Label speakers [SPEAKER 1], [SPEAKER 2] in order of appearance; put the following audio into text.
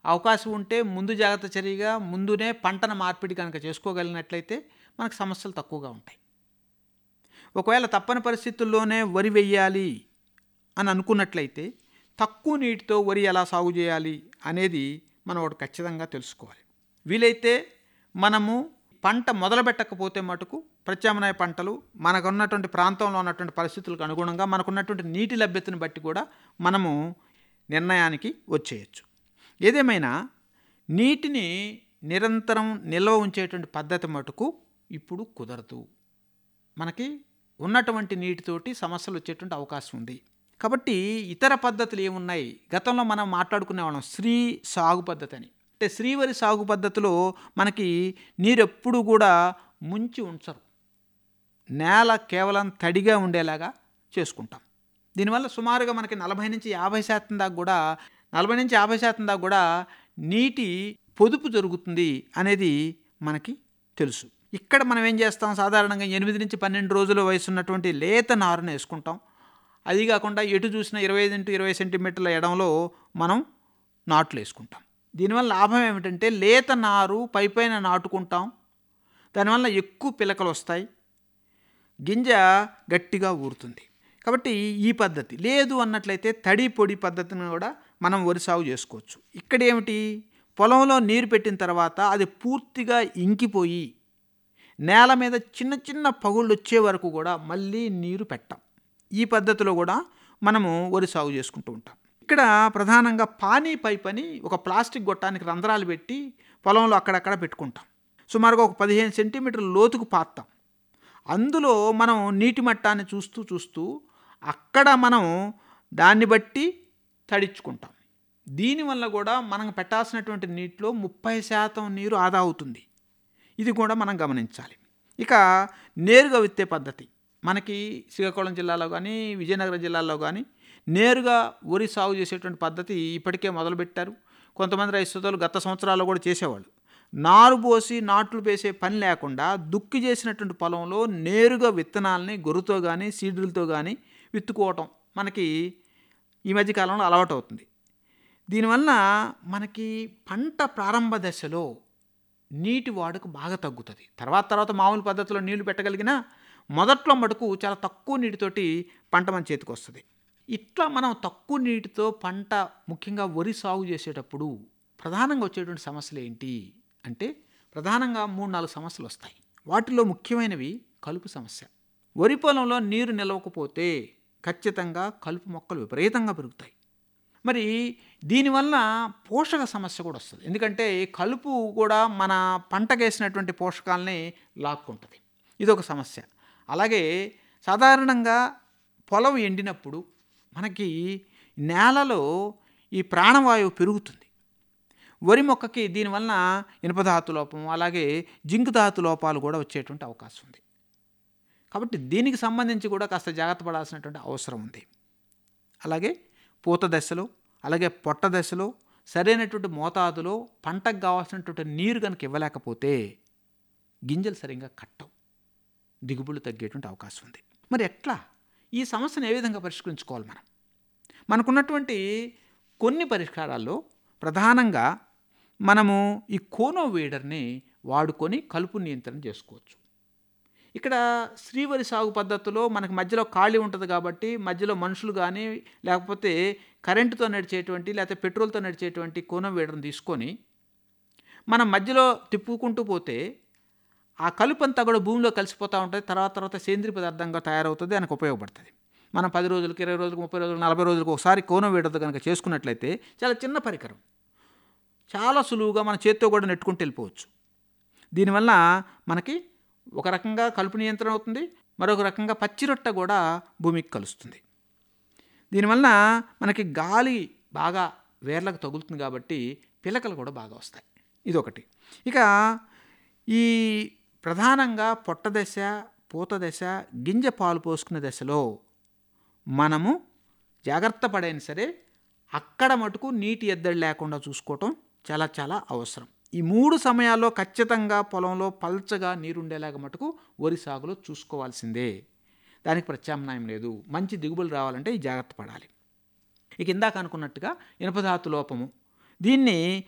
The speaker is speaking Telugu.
[SPEAKER 1] అవకాశం ఉంటే ముందు జాగ్రత్త చర్యగా ముందునే పంటను మార్పిడి కనుక చేసుకోగలిగినట్లయితే మనకు సమస్యలు తక్కువగా ఉంటాయి ఒకవేళ తప్పని పరిస్థితుల్లోనే వరి వెయ్యాలి అని అనుకున్నట్లయితే తక్కువ నీటితో వరి ఎలా సాగు చేయాలి అనేది మనం ఒకటి ఖచ్చితంగా తెలుసుకోవాలి వీలైతే మనము పంట మొదలు పెట్టకపోతే మటుకు ప్రత్యామ్నాయ పంటలు మనకున్నటువంటి ప్రాంతంలో ఉన్నటువంటి పరిస్థితులకు అనుగుణంగా మనకున్నటువంటి నీటి లభ్యతను బట్టి కూడా మనము నిర్ణయానికి వచ్చేయచ్చు ఏదేమైనా నీటిని నిరంతరం నిల్వ ఉంచేటువంటి పద్ధతి మటుకు ఇప్పుడు కుదరదు మనకి ఉన్నటువంటి నీటితోటి సమస్యలు వచ్చేటువంటి అవకాశం ఉంది కాబట్టి ఇతర పద్ధతులు ఏమున్నాయి గతంలో మనం మాట్లాడుకునే వాళ్ళం శ్రీ సాగు పద్ధతి అని అంటే శ్రీవరి సాగు పద్ధతిలో మనకి నీరు ఎప్పుడు కూడా ముంచి ఉంచరు నేల కేవలం తడిగా ఉండేలాగా చేసుకుంటాం దీనివల్ల సుమారుగా మనకి నలభై నుంచి యాభై శాతం దాకా కూడా నలభై నుంచి యాభై శాతం దాకా కూడా నీటి పొదుపు జరుగుతుంది అనేది మనకి తెలుసు ఇక్కడ మనం ఏం చేస్తాం సాధారణంగా ఎనిమిది నుంచి పన్నెండు రోజుల వయసు ఉన్నటువంటి లేత నారును వేసుకుంటాం అది కాకుండా ఎటు చూసినా ఇరవై ఐదు ఇంటూ ఇరవై సెంటీమీటర్ల ఎడంలో మనం నాట్లు వేసుకుంటాం దీనివల్ల లాభం ఏమిటంటే లేత నారు పైపైన నాటుకుంటాం దానివల్ల ఎక్కువ పిలకలు వస్తాయి గింజ గట్టిగా ఊరుతుంది కాబట్టి ఈ పద్ధతి లేదు అన్నట్లయితే తడి పొడి పద్ధతిని కూడా మనం వరి సాగు చేసుకోవచ్చు ఇక్కడ ఏమిటి పొలంలో నీరు పెట్టిన తర్వాత అది పూర్తిగా ఇంకిపోయి నేల మీద చిన్న చిన్న పగుళ్ళు వచ్చే వరకు కూడా మళ్ళీ నీరు పెట్టాం ఈ పద్ధతిలో కూడా మనము వరి సాగు చేసుకుంటూ ఉంటాం ఇక్కడ ప్రధానంగా పానీ పైప్ అని ఒక ప్లాస్టిక్ గొట్టానికి రంధ్రాలు పెట్టి పొలంలో అక్కడక్కడ పెట్టుకుంటాం సుమారుగా ఒక పదిహేను సెంటీమీటర్ల లోతుకు పాతాం అందులో మనం నీటి మట్టాన్ని చూస్తూ చూస్తూ అక్కడ మనం దాన్ని బట్టి తడించుకుంటాం దీనివల్ల కూడా మనం పెట్టాల్సినటువంటి నీటిలో ముప్పై శాతం నీరు ఆదా అవుతుంది ఇది కూడా మనం గమనించాలి ఇక నేరుగా విత్తే పద్ధతి మనకి శ్రీకాకుళం జిల్లాలో కానీ విజయనగరం జిల్లాలో కానీ నేరుగా వరి సాగు చేసేటువంటి పద్ధతి ఇప్పటికే మొదలుపెట్టారు కొంతమంది రైతు సోదరులు గత సంవత్సరాల్లో కూడా చేసేవాళ్ళు నారు పోసి నాట్లు వేసే పని లేకుండా దుక్కి చేసినటువంటి పొలంలో నేరుగా విత్తనాలని గొర్రుతో కానీ సీడ్లతో కానీ విత్తుకోవటం మనకి ఈ మధ్యకాలంలో అలవాటు అవుతుంది దీనివల్ల మనకి పంట ప్రారంభ దశలో నీటి వాడుక బాగా తగ్గుతుంది తర్వాత తర్వాత మామూలు పద్ధతిలో నీళ్లు పెట్టగలిగినా మొదట్లో మటుకు చాలా తక్కువ నీటితోటి పంట మన చేతికి వస్తుంది ఇట్లా మనం తక్కువ నీటితో పంట ముఖ్యంగా వరి సాగు చేసేటప్పుడు ప్రధానంగా వచ్చేటువంటి సమస్యలు ఏంటి అంటే ప్రధానంగా మూడు నాలుగు సమస్యలు వస్తాయి వాటిలో ముఖ్యమైనవి కలుపు సమస్య వరి పొలంలో నీరు నిలవకపోతే ఖచ్చితంగా కలుపు మొక్కలు విపరీతంగా పెరుగుతాయి మరి దీనివల్ల పోషక సమస్య కూడా వస్తుంది ఎందుకంటే కలుపు కూడా మన పంటకేసినటువంటి పోషకాలని లాక్కుంటుంది ఇది ఒక సమస్య అలాగే సాధారణంగా పొలం ఎండినప్పుడు మనకి నేలలో ఈ ప్రాణవాయువు పెరుగుతుంది వరి మొక్కకి దీనివల్ల ఇనుపధాతు లోపం అలాగే జింక్ ధాతు లోపాలు కూడా వచ్చేటువంటి అవకాశం ఉంది కాబట్టి దీనికి సంబంధించి కూడా కాస్త జాగ్రత్త పడాల్సినటువంటి అవసరం ఉంది అలాగే పూత దశలో అలాగే పొట్ట దశలో సరైనటువంటి మోతాదులో పంటకు కావాల్సినటువంటి నీరు కనుక ఇవ్వలేకపోతే గింజలు సరిగ్గా కట్టవు దిగుబడులు తగ్గేటువంటి అవకాశం ఉంది మరి ఎట్లా ఈ సమస్యను ఏ విధంగా పరిష్కరించుకోవాలి మనం మనకున్నటువంటి కొన్ని పరిష్కారాల్లో ప్రధానంగా మనము ఈ కోనో వేడర్ని వాడుకొని కలుపు నియంత్రణ చేసుకోవచ్చు ఇక్కడ శ్రీవరి సాగు పద్ధతిలో మనకి మధ్యలో ఖాళీ ఉంటుంది కాబట్టి మధ్యలో మనుషులు కానీ లేకపోతే కరెంటుతో నడిచేటువంటి లేకపోతే పెట్రోల్తో నడిచేటువంటి కోనం వేడర్ని తీసుకొని మనం మధ్యలో తిప్పుకుంటూ పోతే ఆ కలుపు అంతా కూడా భూమిలో కలిసిపోతూ ఉంటుంది తర్వాత తర్వాత సేంద్రియ పదార్థంగా తయారవుతుంది దానికి ఉపయోగపడుతుంది మనం పది రోజులకి ఇరవై రోజులకు ముప్పై రోజులకు నలభై రోజులకు ఒకసారి కోనం వేడతో కనుక చేసుకున్నట్లయితే చాలా చిన్న పరికరం చాలా సులువుగా మన చేత్తో కూడా నెట్టుకుంటూ వెళ్ళిపోవచ్చు దీనివల్ల మనకి ఒక రకంగా కలుపు నియంత్రణ అవుతుంది మరొక రకంగా పచ్చి రొట్టె కూడా భూమికి కలుస్తుంది దీనివల్ల మనకి గాలి బాగా వేర్లకు తగులుతుంది కాబట్టి పిలకలు కూడా బాగా వస్తాయి ఇదొకటి ఇక ఈ ప్రధానంగా పొట్ట దశ పూత దశ గింజ పాలు పోసుకునే దశలో మనము జాగ్రత్త పడైనా సరే అక్కడ మటుకు నీటి ఎద్దడి లేకుండా చూసుకోవటం చాలా చాలా అవసరం ఈ మూడు సమయాల్లో ఖచ్చితంగా పొలంలో పల్చగా నీరుండేలాగా మటుకు వరి సాగులో చూసుకోవాల్సిందే దానికి ప్రత్యామ్నాయం లేదు మంచి దిగుబడులు రావాలంటే ఈ జాగ్రత్త పడాలి ఇక ఇందాక అనుకున్నట్టుగా ఇనుపధాతు లోపము దీన్ని